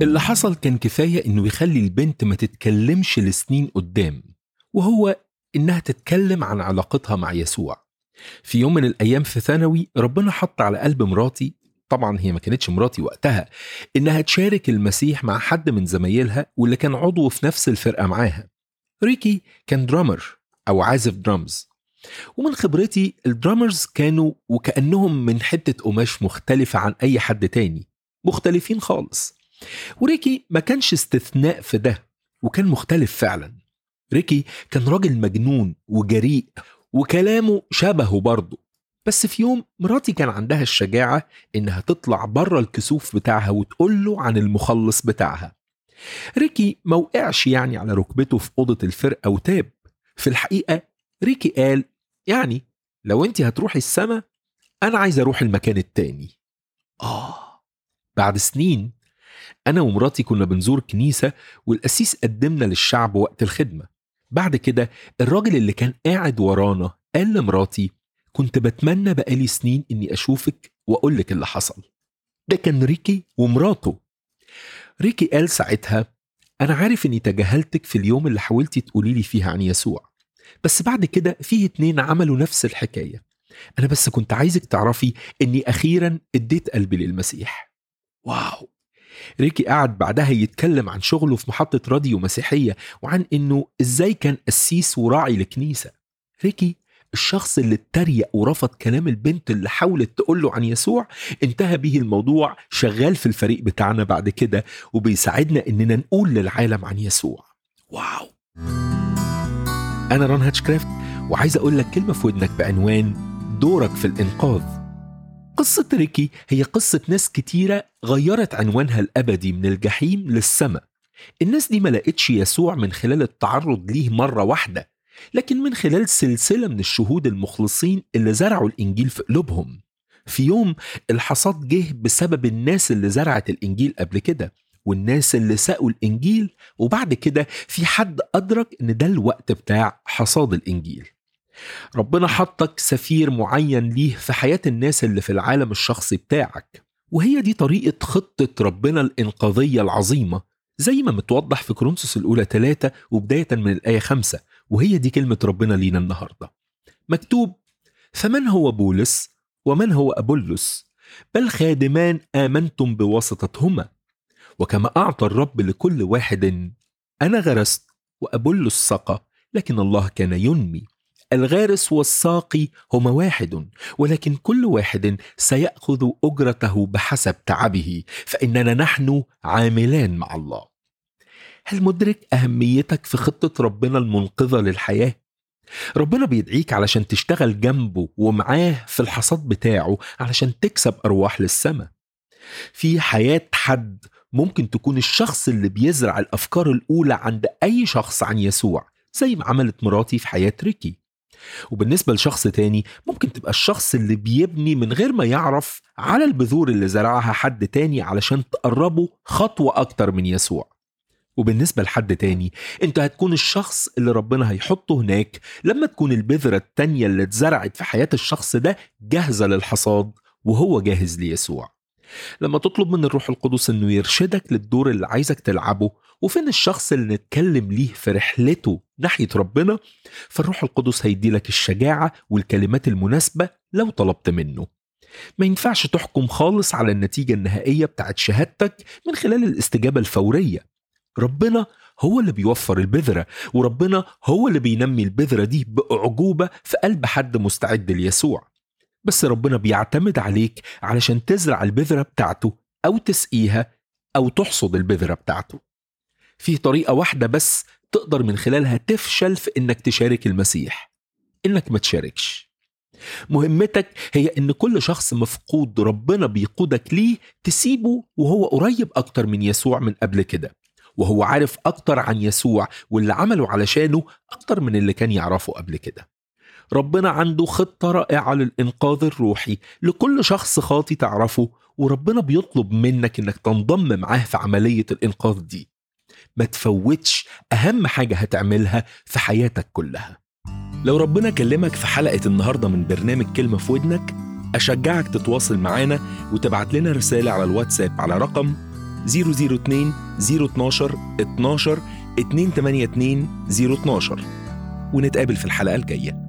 اللي حصل كان كفاية إنه يخلي البنت ما تتكلمش لسنين قدام وهو إنها تتكلم عن علاقتها مع يسوع في يوم من الأيام في ثانوي ربنا حط على قلب مراتي طبعا هي ما كانتش مراتي وقتها إنها تشارك المسيح مع حد من زمايلها واللي كان عضو في نفس الفرقة معاها ريكي كان درامر أو عازف درامز ومن خبرتي الدرامرز كانوا وكأنهم من حتة قماش مختلفة عن أي حد تاني مختلفين خالص وريكي ما كانش استثناء في ده وكان مختلف فعلا ريكي كان راجل مجنون وجريء وكلامه شبهه برضه بس في يوم مراتي كان عندها الشجاعة إنها تطلع بره الكسوف بتاعها وتقول له عن المخلص بتاعها ريكي ما وقعش يعني على ركبته في أوضة الفرقة وتاب في الحقيقة ريكي قال يعني لو انت هتروحي السما أنا عايز أروح المكان التاني آه بعد سنين أنا ومراتي كنا بنزور كنيسة والقسيس قدمنا للشعب وقت الخدمة بعد كده الراجل اللي كان قاعد ورانا قال لمراتي كنت بتمنى بقالي سنين إني أشوفك وأقول لك اللي حصل ده كان ريكي ومراته ريكي قال ساعتها أنا عارف إني تجاهلتك في اليوم اللي حاولتي تقولي لي فيها عن يسوع بس بعد كده فيه اتنين عملوا نفس الحكاية أنا بس كنت عايزك تعرفي إني أخيرا اديت قلبي للمسيح واو ريكي قعد بعدها يتكلم عن شغله في محطة راديو مسيحية وعن إنه إزاي كان قسيس وراعي لكنيسة ريكي الشخص اللي اتريق ورفض كلام البنت اللي حاولت تقول له عن يسوع انتهى به الموضوع شغال في الفريق بتاعنا بعد كده وبيساعدنا اننا نقول للعالم عن يسوع واو انا ران هاتشكرافت وعايز اقول لك كلمه في ودنك بعنوان دورك في الانقاذ قصة ريكي هي قصة ناس كتيرة غيرت عنوانها الأبدي من الجحيم للسماء الناس دي ما لقتش يسوع من خلال التعرض ليه مرة واحدة لكن من خلال سلسلة من الشهود المخلصين اللي زرعوا الإنجيل في قلوبهم في يوم الحصاد جه بسبب الناس اللي زرعت الإنجيل قبل كده والناس اللي سقوا الإنجيل وبعد كده في حد أدرك إن ده الوقت بتاع حصاد الإنجيل ربنا حطك سفير معين ليه في حياة الناس اللي في العالم الشخصي بتاعك وهي دي طريقة خطة ربنا الإنقاذية العظيمة زي ما متوضح في كورنثوس الأولى ثلاثة وبداية من الآية خمسة وهي دي كلمة ربنا لينا النهاردة مكتوب فمن هو بولس ومن هو أبولس بل خادمان آمنتم بواسطتهما وكما أعطى الرب لكل واحد أنا غرست وأبولس سقى لكن الله كان ينمي الغارس والساقي هما واحد ولكن كل واحد سيأخذ أجرته بحسب تعبه فإننا نحن عاملان مع الله هل مدرك أهميتك في خطة ربنا المنقذة للحياة؟ ربنا بيدعيك علشان تشتغل جنبه ومعاه في الحصاد بتاعه علشان تكسب أرواح للسماء في حياة حد ممكن تكون الشخص اللي بيزرع الأفكار الأولى عند أي شخص عن يسوع زي ما عملت مراتي في حياة ريكي وبالنسبة لشخص تاني ممكن تبقى الشخص اللي بيبني من غير ما يعرف على البذور اللي زرعها حد تاني علشان تقربه خطوة أكتر من يسوع وبالنسبة لحد تاني انت هتكون الشخص اللي ربنا هيحطه هناك لما تكون البذرة التانية اللي اتزرعت في حياة الشخص ده جاهزة للحصاد وهو جاهز ليسوع لما تطلب من الروح القدس انه يرشدك للدور اللي عايزك تلعبه وفين الشخص اللي نتكلم ليه في رحلته ناحية ربنا فالروح القدس هيديلك الشجاعة والكلمات المناسبة لو طلبت منه ما ينفعش تحكم خالص على النتيجة النهائية بتاعت شهادتك من خلال الاستجابة الفورية ربنا هو اللي بيوفر البذرة وربنا هو اللي بينمي البذرة دي بأعجوبة في قلب حد مستعد ليسوع بس ربنا بيعتمد عليك علشان تزرع البذرة بتاعته أو تسقيها أو تحصد البذرة بتاعته في طريقة واحدة بس تقدر من خلالها تفشل في إنك تشارك المسيح إنك ما تشاركش مهمتك هي إن كل شخص مفقود ربنا بيقودك ليه تسيبه وهو قريب أكتر من يسوع من قبل كده وهو عارف أكتر عن يسوع واللي عمله علشانه أكتر من اللي كان يعرفه قبل كده ربنا عنده خطة رائعة للإنقاذ الروحي لكل شخص خاطي تعرفه وربنا بيطلب منك إنك تنضم معاه في عملية الإنقاذ دي ما تفوتش أهم حاجة هتعملها في حياتك كلها لو ربنا كلمك في حلقة النهاردة من برنامج كلمة في ودنك أشجعك تتواصل معانا وتبعت لنا رسالة على الواتساب على رقم 002 012 12 282 012 ونتقابل في الحلقة الجاية